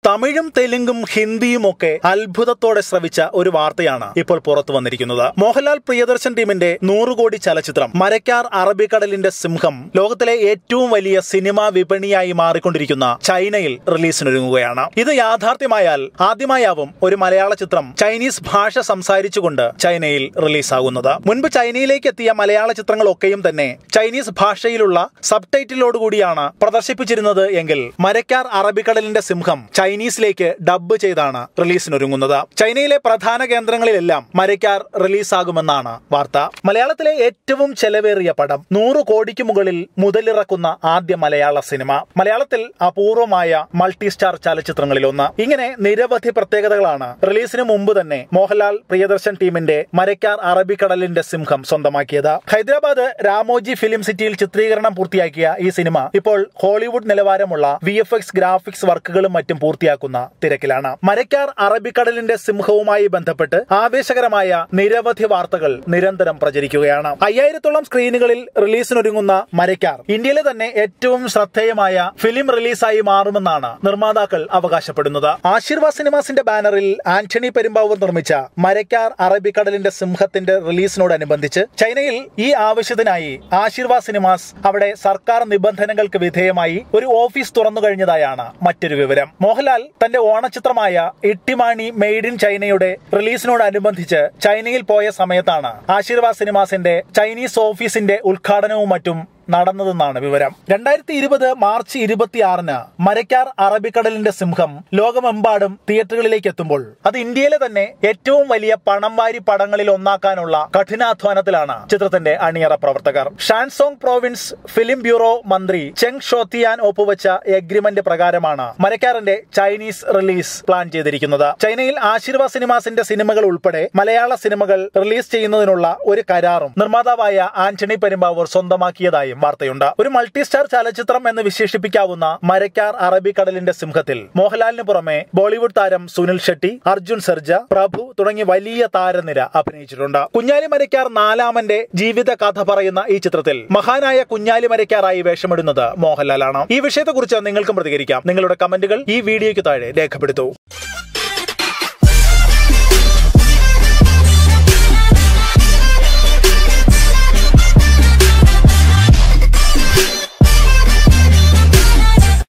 തമിഴും തെലുങ്കും ഹിന്ദിയും ഒക്കെ അത്ഭുതത്തോടെ ശ്രവിച്ച ഒരു വാർത്തയാണ് ഇപ്പോൾ പുറത്തു വന്നിരിക്കുന്നത് മോഹൻലാൽ പ്രിയദർശൻ ടീമിന്റെ നൂറ് കോടി ചലച്ചിത്രം മരക്കാർ അറബിക്കടലിന്റെ സിംഹം ലോകത്തിലെ ഏറ്റവും വലിയ സിനിമാ വിപണിയായി മാറിക്കൊണ്ടിരിക്കുന്ന ചൈനയിൽ റിലീസിനൊരുങ്ങുകയാണ് ഇത് യാഥാർത്ഥ്യമായാൽ ആദ്യമായാവും ഒരു മലയാള ചിത്രം ചൈനീസ് ഭാഷ സംസാരിച്ചുകൊണ്ട് ചൈനയിൽ റിലീസാകുന്നത് മുൻപ് ചൈനയിലേക്ക് എത്തിയ മലയാള ചിത്രങ്ങളൊക്കെയും തന്നെ ചൈനീസ് ഭാഷയിലുള്ള സബ് ടൈറ്റിലോടുകൂടിയാണ് പ്രദർശിപ്പിച്ചിരുന്നത് എങ്കിൽ മരക്കാർ അറബിക്കടലിന്റെ സിംഹം ചൈനീസിലേക്ക് ഡബ്ബ് ചെയ്താണ് റിലീസിനൊരുങ്ങുന്നത് ചൈനയിലെ പ്രധാന കേന്ദ്രങ്ങളിലെല്ലാം മരക്കാർ റിലീസാകുമെന്നാണ് വാർത്ത മലയാളത്തിലെ ഏറ്റവും ചെലവേറിയ പടം നൂറ് കോടിക്ക് മുകളിൽ മുതലിറക്കുന്ന ആദ്യ മലയാള സിനിമ മലയാളത്തിൽ അപൂർവമായ മൾട്ടി സ്റ്റാർ ചലച്ചിത്രങ്ങളിലൊന്ന് ഇങ്ങനെ നിരവധി പ്രത്യേകതകളാണ് റിലീസിന് മുമ്പ് തന്നെ മോഹൻലാൽ പ്രിയദർശൻ ടീമിന്റെ മരക്കാർ അറബിക്കടലിന്റെ സിംഹം സ്വന്തമാക്കിയത് ഹൈദരാബാദ് രാമോജി ഫിലിം സിറ്റിയിൽ ചിത്രീകരണം പൂർത്തിയാക്കിയ ഈ സിനിമ ഇപ്പോൾ ഹോളിവുഡ് നിലവാരമുള്ള വി എഫ് എക്സ് ഗ്രാഫിക്സ് വർക്കുകളും മറ്റും പൂർത്തിയാക്കുന്ന തിരക്കിലാണ് മരക്കാർ അറബിക്കടലിന്റെ സിംഹവുമായി ബന്ധപ്പെട്ട് ആവേശകരമായ നിരവധി വാർത്തകൾ നിരന്തരം പ്രചരിക്കുകയാണ് അയ്യായിരത്തോളം സ്ക്രീനുകളിൽ റിലീസിനൊരുങ്ങുന്ന മരക്കാർ ഇന്ത്യയിലെ തന്നെ ഏറ്റവും ശ്രദ്ധേയമായ ഫിലിം റിലീസായി മാറുമെന്നാണ് നിർമ്മാതാക്കൾ അവകാശപ്പെടുന്നത് ആശീർവാദ് സിനിമാസിന്റെ ബാനറിൽ ആന്റണി പെരുമ്പാവൂർ നിർമ്മിച്ച മരക്കാർ അറബിക്കടലിന്റെ സിംഹത്തിന്റെ റിലീസിനോടനുബന്ധിച്ച് ചൈനയിൽ ഈ ആവശ്യത്തിനായി ആശീർവാദ് സിനിമാസ് അവിടെ സർക്കാർ നിബന്ധനകൾക്ക് വിധേയമായി ഒരു ഓഫീസ് തുറന്നു കഴിഞ്ഞതായാണ് മറ്റൊരു വിവരം മോഹൻലാൽ തന്റെ ഓണച്ചിത്രമായ ഇട്ടിമാണി മെയ്ഡ് ഇൻ ചൈനയുടെ റിലീസിനോടനുബന്ധിച്ച് ചൈനയിൽ പോയ സമയത്താണ് ആശീർവാദ് സിനിമാസിന്റെ ചൈനീസ് ഓഫീസിന്റെ ഉദ്ഘാടനവും മറ്റും നടന്നതെന്നാണ് വിവരം രണ്ടായിരത്തി ഇരുപത് മാർച്ച് ഇരുപത്തിയാറിന് മരക്കാർ അറബിക്കടലിന്റെ സിംഹം ലോകമെമ്പാടും തിയേറ്ററുകളിലേക്ക് എത്തുമ്പോൾ അത് ഇന്ത്യയിലെ തന്നെ ഏറ്റവും വലിയ പണം വാരി പടങ്ങളിൽ ഒന്നാക്കാനുള്ള കഠിനാധ്വാനത്തിലാണ് ചിത്രത്തിന്റെ അണിയറ പ്രവർത്തകർ ഷാൻസോങ് പ്രോവിൻസ് ഫിലിം ബ്യൂറോ മന്ത്രി ചെങ് ഷോത്തിയാൻ ഒപ്പുവെച്ച എഗ്രിമെന്റ് പ്രകാരമാണ് മരക്കാറിന്റെ ചൈനീസ് റിലീസ് പ്ലാൻ ചെയ്തിരിക്കുന്നത് ചൈനയിൽ ആശീർവാദ് സിനിമാസിന്റെ സിനിമകൾ ഉൾപ്പെടെ മലയാള സിനിമകൾ റിലീസ് ചെയ്യുന്നതിനുള്ള ഒരു കരാറും നിർമ്മാതാവായ ആന്റണി പെരുമ്പാവൂർ സ്വന്തമാക്കിയതായും വാർത്തയുണ്ട് ഒരു മൾട്ടി സ്റ്റാർ ചലച്ചിത്രം എന്ന് വിശേഷിപ്പിക്കാവുന്ന മരക്കാർ അറബിക്കടലിന്റെ സിംഹത്തിൽ മോഹൻലാലിന് പുറമെ ബോളിവുഡ് താരം സുനിൽ ഷെട്ടി അർജുൻ സർജ പ്രഭു തുടങ്ങി വലിയ താരനിര അഭിനയിച്ചിട്ടുണ്ട് കുഞ്ഞാലി മരക്കാർ നാലാമന്റെ ജീവിത കഥ പറയുന്ന ഈ ചിത്രത്തിൽ മഹാനായ കുഞ്ഞാലി മരക്കാറായി വേഷമിടുന്നത് മോഹൻലാലാണ് ഈ വിഷയത്തെക്കുറിച്ച് നിങ്ങൾക്കും പ്രതികരിക്കാം നിങ്ങളുടെ കമന്റുകൾ ഈ വീഡിയോയ്ക്ക് താഴെ രേഖപ്പെടുത്തൂ